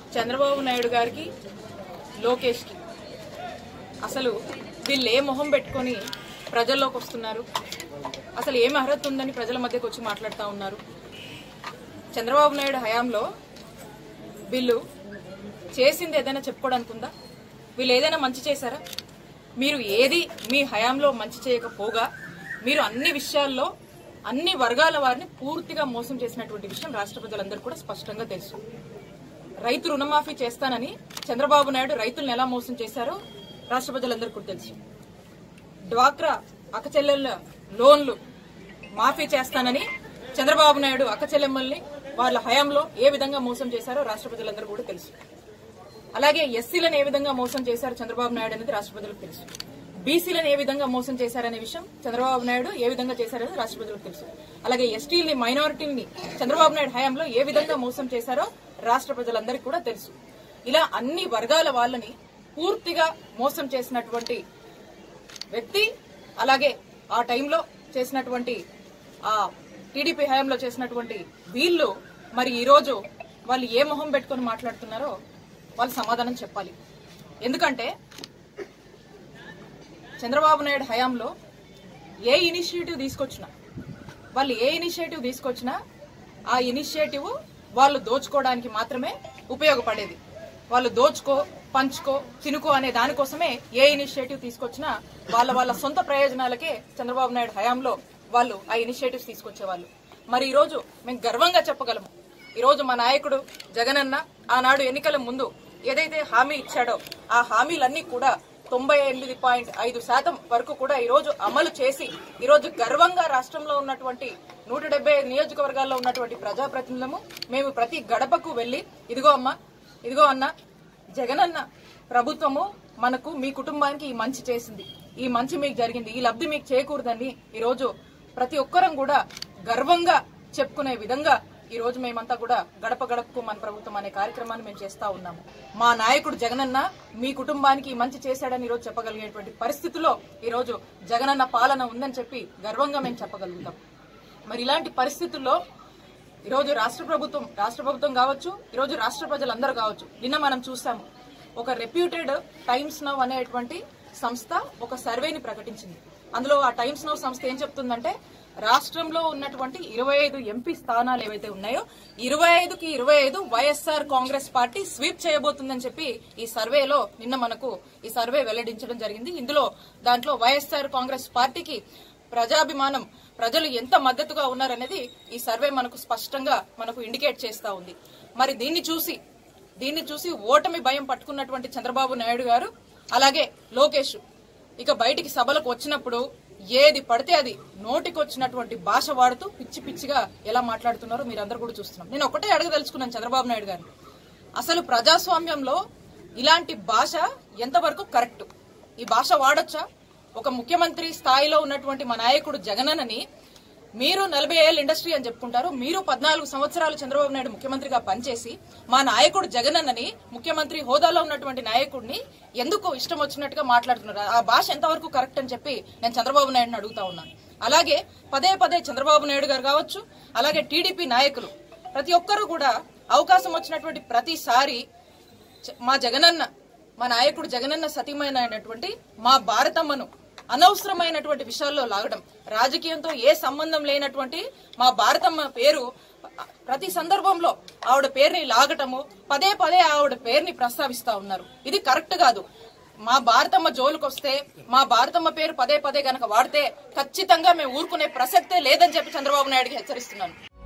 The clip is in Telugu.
చంద్రబాబు నాయుడు గారికి లోకేష్కి అసలు వీళ్ళు ఏ మొహం పెట్టుకొని ప్రజల్లోకి వస్తున్నారు అసలు ఏం అర్హత ఉందని ప్రజల మధ్యకి వచ్చి మాట్లాడుతూ ఉన్నారు చంద్రబాబు నాయుడు హయాంలో వీళ్ళు చేసింది ఏదైనా చెప్పుకోవడానికి ఉందా వీళ్ళు ఏదైనా మంచి చేశారా మీరు ఏది మీ హయాంలో మంచి చేయకపోగా మీరు అన్ని విషయాల్లో అన్ని వర్గాల వారిని పూర్తిగా మోసం చేసినటువంటి విషయం రాష్ట్ర ప్రజలందరూ కూడా స్పష్టంగా తెలుసు రైతు రుణమాఫీ చేస్తానని చంద్రబాబు నాయుడు రైతులను ఎలా మోసం చేశారో రాష్ట్ర ప్రజలందరికీ కూడా తెలుసు డ్వాక్రా అక్కచెల్లెళ్ళ లోన్లు మాఫీ చేస్తానని చంద్రబాబు నాయుడు అక్కచెల్లెమ్మల్ని వాళ్ళ హయాంలో ఏ విధంగా మోసం చేశారో రాష్ట్ర ప్రజలందరూ కూడా తెలుసు అలాగే ఎస్సీలను ఏ విధంగా మోసం చేశారు చంద్రబాబు నాయుడు అనేది రాష్ట్ర ప్రజలకు తెలుసు బీసీలను ఏ విధంగా మోసం చేశారనే విషయం చంద్రబాబు నాయుడు ఏ విధంగా చేశారనేది రాష్ట్ర ప్రజలకు తెలుసు అలాగే ఎస్టీని మైనారిటీని చంద్రబాబు నాయుడు హయాంలో ఏ విధంగా మోసం చేశారో రాష్ట్ర ప్రజలందరికీ కూడా తెలుసు ఇలా అన్ని వర్గాల వాళ్ళని పూర్తిగా మోసం చేసినటువంటి వ్యక్తి అలాగే ఆ టైంలో చేసినటువంటి ఆ టీడీపీ హయాంలో చేసినటువంటి వీళ్ళు మరి ఈ రోజు వాళ్ళు ఏ మొహం పెట్టుకొని మాట్లాడుతున్నారో వాళ్ళు సమాధానం చెప్పాలి ఎందుకంటే చంద్రబాబు నాయుడు హయాంలో ఏ ఇనిషియేటివ్ తీసుకొచ్చినా వాళ్ళు ఏ ఇనిషియేటివ్ తీసుకొచ్చినా ఆ ఇనిషియేటివ్ వాళ్ళు దోచుకోవడానికి మాత్రమే ఉపయోగపడేది వాళ్ళు దోచుకో పంచుకో తినుకో అనే దానికోసమే ఏ ఇనిషియేటివ్ తీసుకొచ్చినా వాళ్ళ వాళ్ళ సొంత ప్రయోజనాలకే చంద్రబాబు నాయుడు హయాంలో వాళ్ళు ఆ ఇనిషియేటివ్స్ తీసుకొచ్చేవాళ్ళు మరి ఈ రోజు మేము గర్వంగా చెప్పగలము ఈ రోజు మా నాయకుడు జగనన్న ఆనాడు ఎన్నికల ముందు ఏదైతే హామీ ఇచ్చాడో ఆ హామీలన్నీ కూడా తొంభై ఎనిమిది పాయింట్ ఐదు శాతం వరకు కూడా ఈ రోజు అమలు చేసి ఈ రోజు గర్వంగా రాష్ట్రంలో ఉన్నటువంటి నూట డెబ్బై ఐదు నియోజకవర్గాల్లో ఉన్నటువంటి ప్రజాప్రతినిధులము మేము ప్రతి గడపకు వెళ్లి ఇదిగో అమ్మా ఇదిగో అన్న జగనన్న ప్రభుత్వము మనకు మీ కుటుంబానికి ఈ మంచి చేసింది ఈ మంచి మీకు జరిగింది ఈ లబ్ధి మీకు చేకూరదని ఈ రోజు ప్రతి ఒక్కరం కూడా గర్వంగా చెప్పుకునే విధంగా ఈ రోజు మేమంతా కూడా గడప గడపకు మన ప్రభుత్వం అనే కార్యక్రమాన్ని మేము చేస్తా ఉన్నాము మా నాయకుడు జగనన్న మీ కుటుంబానికి ఈ మంచి చేశాడని ఈ రోజు చెప్పగలిగేటువంటి పరిస్థితిలో ఈ రోజు జగనన్న పాలన ఉందని చెప్పి గర్వంగా మేము చెప్పగలుగుతాం మరి ఇలాంటి పరిస్థితుల్లో ఈరోజు రాష్ట్ర ప్రభుత్వం రాష్ట్ర ప్రభుత్వం కావచ్చు ఈరోజు రాష్ట్ర ప్రజలందరూ కావచ్చు నిన్న మనం చూసాము ఒక రెప్యూటెడ్ టైమ్స్ నవ్ అనేటువంటి సంస్థ ఒక సర్వేని ప్రకటించింది అందులో ఆ టైమ్స్ నవ్ సంస్థ ఏం చెప్తుందంటే రాష్ట్రంలో ఉన్నటువంటి ఇరవై ఐదు ఎంపీ స్థానాలు ఏవైతే ఉన్నాయో ఇరవై ఐదుకి ఇరవై ఐదు వైఎస్ఆర్ కాంగ్రెస్ పార్టీ స్వీప్ చేయబోతుందని చెప్పి ఈ సర్వేలో నిన్న మనకు ఈ సర్వే వెల్లడించడం జరిగింది ఇందులో దాంట్లో వైఎస్ఆర్ కాంగ్రెస్ పార్టీకి ప్రజాభిమానం ప్రజలు ఎంత మద్దతుగా ఉన్నారనేది ఈ సర్వే మనకు స్పష్టంగా మనకు ఇండికేట్ చేస్తా ఉంది మరి దీన్ని చూసి దీన్ని చూసి ఓటమి భయం పట్టుకున్నటువంటి చంద్రబాబు నాయుడు గారు అలాగే లోకేష్ ఇక బయటికి సభలకు వచ్చినప్పుడు ఏది పడితే అది నోటికి వచ్చినటువంటి భాష వాడుతూ పిచ్చి పిచ్చిగా ఎలా మాట్లాడుతున్నారో మీరందరూ కూడా చూస్తున్నాం నేను ఒకటే అడగదలుచుకున్నాను చంద్రబాబు నాయుడు గారిని అసలు ప్రజాస్వామ్యంలో ఇలాంటి భాష ఎంతవరకు కరెక్ట్ ఈ భాష వాడొచ్చా ఒక ముఖ్యమంత్రి స్థాయిలో ఉన్నటువంటి మా నాయకుడు జగనన్నని మీరు నలభై ఏళ్ళ ఇండస్ట్రీ అని చెప్పుకుంటారు మీరు పద్నాలుగు సంవత్సరాలు చంద్రబాబు నాయుడు ముఖ్యమంత్రిగా పనిచేసి మా నాయకుడు జగనన్నని ముఖ్యమంత్రి హోదాలో ఉన్నటువంటి నాయకుడిని ఎందుకు ఇష్టం వచ్చినట్టుగా మాట్లాడుతున్నారు ఆ భాష ఎంతవరకు కరెక్ట్ అని చెప్పి నేను చంద్రబాబు నాయుడుని అడుగుతా ఉన్నాను అలాగే పదే పదే చంద్రబాబు నాయుడు గారు కావచ్చు అలాగే టీడీపీ నాయకులు ప్రతి ఒక్కరూ కూడా అవకాశం వచ్చినటువంటి ప్రతిసారి చ- మా జగనన్న మా నాయకుడు జగనన్న సతీమైనటువంటి మా భారతమ్మను అనవసరమైనటువంటి విషయాల్లో లాగడం రాజకీయంతో ఏ సంబంధం లేనటువంటి మా భారతమ్మ పేరు ప్రతి సందర్భంలో ఆవిడ పేరుని లాగటము పదే పదే ఆవిడ పేరుని ప్రస్తావిస్తా ఉన్నారు ఇది కరెక్ట్ కాదు మా భారతమ్మ జోలుకొస్తే మా భారతమ్మ పేరు పదే పదే గనక వాడితే ఖచ్చితంగా మేము ఊరుకునే ప్రసక్తే లేదని చెప్పి చంద్రబాబు నాయుడుకి హెచ్చరిస్తున్నాను